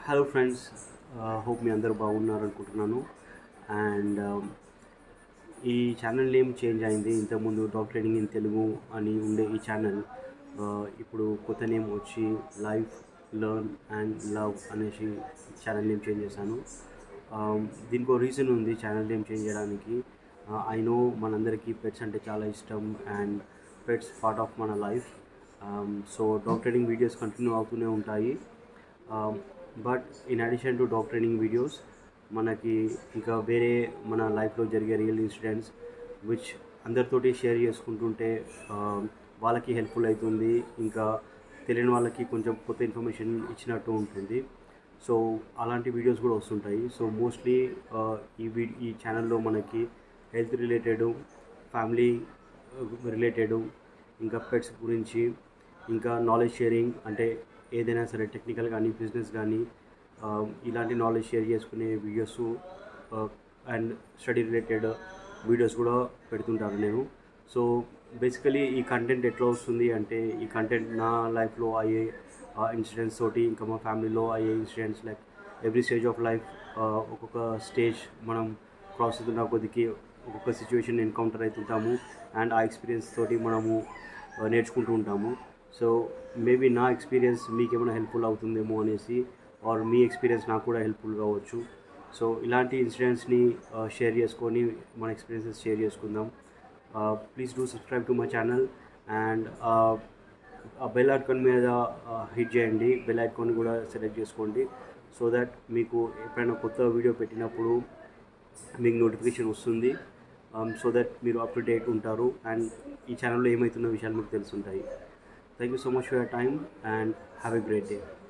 hello friends hope మీ అందరూ బాగున్నారు అనుకుంటున్నాను అండ్ ఈ ఛానల్ నేమ్ చేంజ్ అయింది ఇంతకుముందు డాక్ ట్రేడింగ్ ఇన్ తెలుగు అని ఉండే ఈ ఛానల్ ఇప్పుడు కొత్త నేమ్ వచ్చి లైఫ్ లర్న్ అండ్ లవ్ అనేసి ఛానల్ నేమ్ చేంజ్ చేశాను Um, దీనికి ఒక రీజన్ ఉంది ఛానల్ నేమ్ చేంజ్ చేయడానికి ఐ నో మనందరికీ పెట్స్ అంటే చాలా ఇష్టం అండ్ పెట్స్ పార్ట్ ఆఫ్ మన life so dog training videos continue అవుతూనే ఉంటాయి but in addition to dog training videos మనకి ఇంకా వేరే మన లైఫ్లో జరిగే రియల్ ఇన్సిడెంట్స్ విచ్ అందరితోటి షేర్ చేసుకుంటుంటే um, వాళ్ళకి హెల్ప్ఫుల్ అవుతుంది ఇంకా తెలియని వాళ్ళకి కొంచెం కొత్త ఇన్ఫర్మేషన్ ఇచ్చినట్టు ఉంటుంది సో అలాంటి వీడియోస్ కూడా వస్తుంటాయి సో మోస్ట్లీ ఈ వీ ఈ ఛానల్లో మనకి హెల్త్ రిలేటెడ్ ఫ్యామిలీ రిలేటెడ్ ఇంకా పెట్స్ గురించి ఇంకా నాలెడ్జ్ షేరింగ్ అంటే ఏదైనా సరే టెక్నికల్ కానీ బిజినెస్ కానీ ఇలాంటి నాలెడ్జ్ షేర్ చేసుకునే videos and study related videos కూడా పెడుతుంటాను నేను సో బేసికలీ ఈ కంటెంట్ ఎట్లా వస్తుంది అంటే ఈ కంటెంట్ నా లైఫ్లో అయ్యే ఇన్సిడెంట్స్ తోటి ఇంకా మా ఫ్యామిలీలో అయ్యే incidents like every stage of life ఒక్కొక్క స్టేజ్ మనం క్రాస్ అవుతున్న కొద్దికి ఒక్కొక్క సిచ్యువేషన్ ఎన్కౌంటర్ అవుతుంటాము అండ్ ఆ ఎక్స్పీరియన్స్ తోటి మనము uh, నేర్చుకుంటూ ఉంటాము సో మేబీ నా ఎక్స్పీరియన్స్ మీకు ఏమైనా హెల్ప్ఫుల్ అవుతుందేమో అనేసి ఆర్ మీ ఎక్స్పీరియన్స్ నాకు కూడా హెల్ప్ఫుల్ కావచ్చు సో ఇలాంటి ఇన్సిడెంట్స్ని షేర్ చేసుకొని మన ఎక్స్పీరియన్సెస్ షేర్ చేసుకుందాం please do subscribe to my channel and ఆ బెల్ ఐకాన్ మీద హిట్ చేయండి బెల్ ఐకాన్ కూడా సెలెక్ట్ చేసుకోండి సో దట్ మీకు ఎప్పుడైనా కొత్త వీడియో పెట్టినప్పుడు మీకు నోటిఫికేషన్ వస్తుంది సో దట్ మీరు అప్ టు డేట్ ఉంటారు అండ్ ఈ ఛానల్లో ఏమవుతున్న విషయాలు మీకు తెలుసుంటాయి thank you so much for your time and have a great day